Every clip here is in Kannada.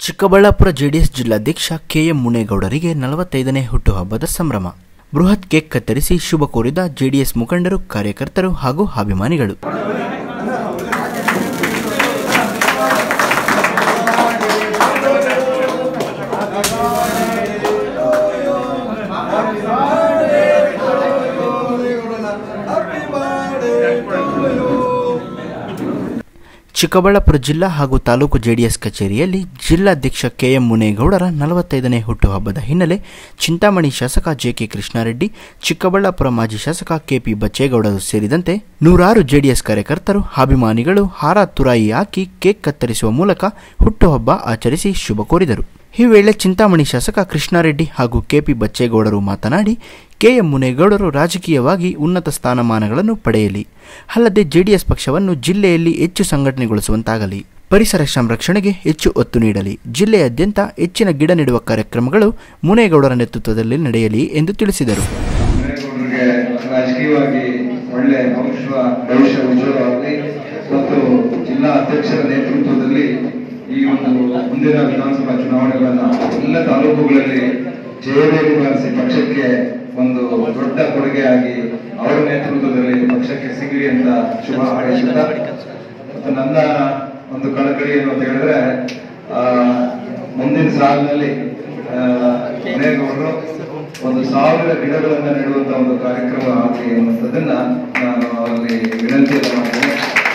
ಚಿಕ್ಕಬಳ್ಳಾಪುರ ಜೆಡಿಎಸ್ ಜಿಲ್ಲಾಧ್ಯಕ್ಷ ಕೆಎಂ ಮುನೇಗೌಡರಿಗೆ ನಲವತ್ತೈದನೇ ಹುಟ್ಟುಹಬ್ಬದ ಸಂಭ್ರಮ ಬೃಹತ್ ಕೇಕ್ ಕತ್ತರಿಸಿ ಶುಭ ಕೋರಿದ ಜೆಡಿಎಸ್ ಮುಖಂಡರು ಕಾರ್ಯಕರ್ತರು ಹಾಗೂ ಅಭಿಮಾನಿಗಳು ಚಿಕ್ಕಬಳ್ಳಾಪುರ ಜಿಲ್ಲಾ ಹಾಗೂ ತಾಲೂಕು ಜೆಡಿಎಸ್ ಕಚೇರಿಯಲ್ಲಿ ಜಿಲ್ಲಾಧ್ಯಕ್ಷ ಕೆಎಂ ಮುನೇಗೌಡರ ನಲವತ್ತೈದನೇ ಹುಟ್ಟುಹಬ್ಬದ ಹಿನ್ನೆಲೆ ಚಿಂತಾಮಣಿ ಶಾಸಕ ಜೆಕೆ ಕೃಷ್ಣಾರೆಡ್ಡಿ ಚಿಕ್ಕಬಳ್ಳಾಪುರ ಮಾಜಿ ಶಾಸಕ ಕೆಪಿ ಬಚ್ಚೇಗೌಡರು ಸೇರಿದಂತೆ ನೂರಾರು ಜೆಡಿಎಸ್ ಕಾರ್ಯಕರ್ತರು ಅಭಿಮಾನಿಗಳು ಹಾರ ತುರಾಯಿ ಹಾಕಿ ಕೇಕ್ ಕತ್ತರಿಸುವ ಮೂಲಕ ಹುಟ್ಟುಹಬ್ಬ ಆಚರಿಸಿ ಶುಭ ಕೋರಿದರು ಈ ವೇಳೆ ಚಿಂತಾಮಣಿ ಶಾಸಕ ಕೃಷ್ಣಾರೆಡ್ಡಿ ಹಾಗೂ ಕೆಪಿ ಬಚ್ಚೇಗೌಡರು ಮಾತನಾಡಿ ಕೆಎಂ ಮುನೇಗೌಡರು ರಾಜಕೀಯವಾಗಿ ಉನ್ನತ ಸ್ಥಾನಮಾನಗಳನ್ನು ಪಡೆಯಲಿ ಅಲ್ಲದೆ ಜೆಡಿಎಸ್ ಪಕ್ಷವನ್ನು ಜಿಲ್ಲೆಯಲ್ಲಿ ಹೆಚ್ಚು ಸಂಘಟನೆಗೊಳಿಸುವಂತಾಗಲಿ ಪರಿಸರ ಸಂರಕ್ಷಣೆಗೆ ಹೆಚ್ಚು ಒತ್ತು ನೀಡಲಿ ಜಿಲ್ಲೆಯಾದ್ಯಂತ ಹೆಚ್ಚಿನ ಗಿಡ ನೆಡುವ ಕಾರ್ಯಕ್ರಮಗಳು ಮುನೇಗೌಡರ ನೇತೃತ್ವದಲ್ಲಿ ನಡೆಯಲಿ ಎಂದು ತಿಳಿಸಿದರು ಮುನೇಗೌಡರಿಗೆ ರಾಜಕೀಯವಾಗಿ ಒಳ್ಳೆ ಭವಿಷ್ಯ ಭವಿಷ್ಯ ಉಜ್ವಲವಾಗಲಿ ಮತ್ತು ಜಿಲ್ಲಾ ಅಧ್ಯಕ್ಷರ ನೇತೃತ್ವದಲ್ಲಿ ಈ ಒಂದು ಮುಂದಿನ ವಿಧಾನಸಭಾ ಚುನಾವಣೆಗಳನ್ನ ಎಲ್ಲ ತಾಲೂಕುಗಳಲ್ಲಿ ಜಯದೇವಿ ಪಕ್ಷಕ್ಕೆ ಒಂದು ದೊಡ್ಡ ಕೊಡುಗೆಯಾಗಿ ಅವರ ನೇತೃತ್ವದಲ್ಲಿ ಪಕ್ಷಕ್ಕೆ ಸಿಗಲಿ ಅಂತ ಶುಭ ಹಾರೈಸುತ್ತಾ ಮತ್ತು ನನ್ನ ಒಂದು ಕಳಕಳಿ ಏನು ಅಂತ ಹೇಳಿದ್ರೆ ಆ, ಮುಂದಿನ ಸಾಲಿನಲ್ಲಿ ಆ, ಮುನೇಗೌಡರು ಒಂದು ಸಾವಿರ ಗಿಡಗಳನ್ನ ನೆಡುವಂತ ಒಂದು ಕಾರ್ಯಕ್ರಮ ಆಗಲಿ ಅನ್ನುವಂಥದ್ದನ್ನ ನಾನು ಅಲ್ಲಿ ವಿನಂತಿಯನ್ನು ಮಾಡ್ತೇನೆ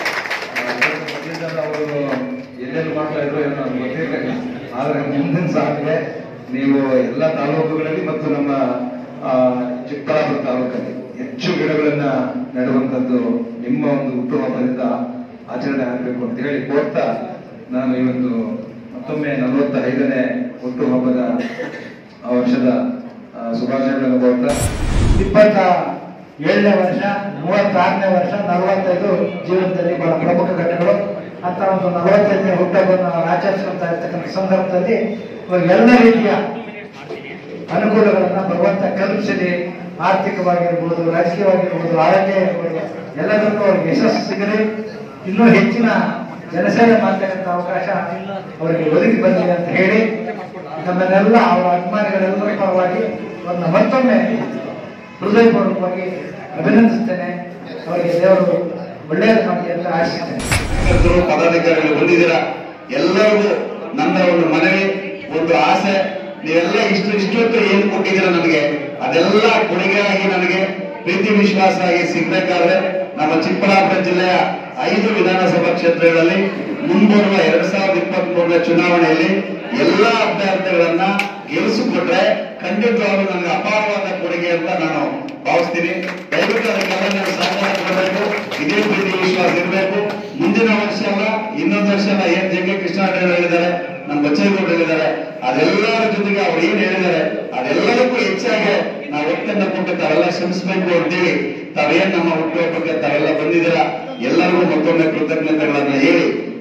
ಅವರು ಎಲ್ಲೆಲ್ಲಿ ಮಾಡ್ತಾ ಇದ್ರು ಏನೋ ನನಗೆ ಗೊತ್ತಿರಲಿಲ್ಲ ಆದ್ರೆ ಮುಂದಿನ ಸಾಲಿಗೆ ನೀವು ಎಲ್ಲ ತಾಲೂಕುಗಳಲ್ಲಿ ಮತ್ತು ನಮ್ಮ ಆ, ಚಿಕ್ಕಬಳ್ಳಾಪುರ ತಾಲೂಕಲ್ಲಿ ಹೆಚ್ಚು ಗಿಡಗಳನ್ನ ನೆಡುವಂಥದ್ದು ನಿಮ್ಮ ಒಂದು ಹುಟ್ಟುಹಬ್ಬದಿಂದ ಆಚರಣೆ ಆಗಬೇಕು ಅಂತ ಹೇಳಿ ಕೋರ್ತಾ ನಾನು ಇವತ್ತು ಮತ್ತೊಮ್ಮೆ ನಲವತ್ತ ಐದನೇ ಹುಟ್ಟುಹಬ್ಬದ ಆ ವರ್ಷದ ಆ, ಶುಭಾಶಯಗಳನ್ನು ಕೋರ್ತಾ ಇಪ್ಪತ್ತ ಏಳನೇ ವರ್ಷ ಮೂವತ್ತಾರನೇ ವರ್ಷ ನಲವತ್ತೈದು ಜೀವನದಲ್ಲಿ ಬಹಳ ಪ್ರಮುಖ ಘಟ್ಟಗಳು ಅಂತ ಒಂದು ನಲವತ್ತೈದನೇ ಹುಟ್ಟುಹಬ್ಬವನ್ನು ನಾವು ಆಚರಿಸ್ಕೊಳ್ತಾ ಇರ್ತಕ್ಕಂಥ ಸಂದರ್ಭದಲ್ಲಿ ಇವಾಗ ಎಲ್ಲ ರೀತಿಯ ಅನುಕೂಲಗಳನ್ನ ಭಗವಂತ ಕಲ್ಪಿಸಲಿ ಆರ್ಥಿಕವಾಗಿರ್ಬೋದು ರಾಜಕೀಯವಾಗಿರ್ಬೋದು ಆರೋಗ್ಯ ಇರ್ಬೋದು ಎಲ್ಲದಕ್ಕೂ ಅವ್ರಿಗೆ ಯಶಸ್ಸು ಸಿಗಲಿ ಇನ್ನೂ ಹೆಚ್ಚಿನ ಜನಸೇವೆ ಮಾಡ್ತಕ್ಕಂಥ ಅವಕಾಶ ಅವರಿಗೆ ಒದಗಿ ಬಂದಿದೆ ಅಂತ ಹೇಳಿ ನಮ್ಮನ್ನೆಲ್ಲ ಅವರ ಅಭಿಮಾನಿಗಳೆಲ್ಲರ ಪರವಾಗಿ ಒಂದು ಮತ್ತೊಮ್ಮೆ ಹೃದಯಪೂರ್ವಕವಾಗಿ ಅಭಿನಂದಿಸ್ತೇನೆ ಅವರಿಗೆ ದೇವರು ಒಳ್ಳೆಯದು ಮಾಡಲಿ ಅಂತ ಆಶಿಸ್ತೇನೆ ಕಾರ್ಯಕರ್ತರು ಪದಾಧಿಕಾರಿಗಳು ಬಂದಿದ್ದೀರಾ ಎಲ್ಲರಿಗೂ ನನ್ನ ಒಂದು ಮನವಿ ಒಂದು ಆಸೆ ನೀವೆಲ್ಲ ಇಷ್ಟು ಇಷ್ಟೊತ್ತು ಏನು ಕೊಟ್ಟಿದ್ದೀರಾ ನನಗೆ ಅದೆಲ್ಲ ಕೊಡುಗೆಯಾಗಿ ನನಗೆ ಪ್ರೀತಿ ವಿಶ್ವಾಸ ಆಗಿ ಸಿಗ್ಬೇಕಾದ್ರೆ ನಮ್ಮ ಚಿಕ್ಕಬಳ್ಳಾಪುರ ಜಿಲ್ಲೆಯ ಐದು ವಿಧಾನಸಭಾ ಕ್ಷೇತ್ರಗಳಲ್ಲಿ ಮುಂಬರುವ ಎರಡ್ ಸಾವಿರದ ಇಪ್ಪತ್ತ್ ಮೂರನೇ ಚುನಾವಣೆಯಲ್ಲಿ ಎಲ್ಲಾ ಅಭ್ಯರ್ಥಿಗಳನ್ನ ಗೆಲ್ಲಿಸಿಕೊಟ್ರೆ ಖಂಡಿತವಾಗ್ಲೂ ನನಗೆ ಅಪಾರವಾದ ಕೊಡುಗೆ ಅಂತ ನಾನು ಭಾವಿಸ್ತೀನಿ ದಯವಿಟ್ಟು ಅದಕ್ಕೆಲ್ಲ ನೀವು ಸಹಕಾರ ಕೊಡಬೇಕು ಇದೇ ಪ್ರೀತಿ ವಿಶ್ವಾಸ ಇರಬೇಕು ಮುಂದಿನ ವರ್ಷ ಅಲ್ಲ ಇನ್ನೊಂದು ವರ್ಷ ಅಲ್ಲ ಏನ್ ಜೆ ಕೆ ಕೃಷ್ಣಾರೆಡ್ಡಿ ಹೇಳಿದ್ದಾರೆ ನಮ್ಮ ಬಚ್ಚೇಗೌಡ ಹೇಳಿದ್ದಾರೆ ಅದೆಲ್ಲರ ಜೊತೆಗೆ ಅವ್ರು ಏನ್ ಹೇಳಿದ್ದಾರೆ ಅದೆಲ್ಲದಕ್ಕೂ ಹೆಚ್ಚಾಗಿ ನಾವು ಒತ್ತನ್ನು ಕೊಟ್ಟು ತಾವೆಲ್ಲ ಶ್ರಮಿಸಬೇಕು ಅಂತೇಳಿ ತಾವೇನ್ ನಮ್ಮ ಹುಟ್ಟುಹಬ್ಬಕ್ಕೆ ತಾವೆಲ್ಲ ಬಂದಿದ್ದೀರಾ ಎಲ್ಲರಿಗೂ ಮತ್ತೊಮ್ಮೆ ಕೃತಜ್ಞತೆಗಳನ್ನ ಹೇಳಿ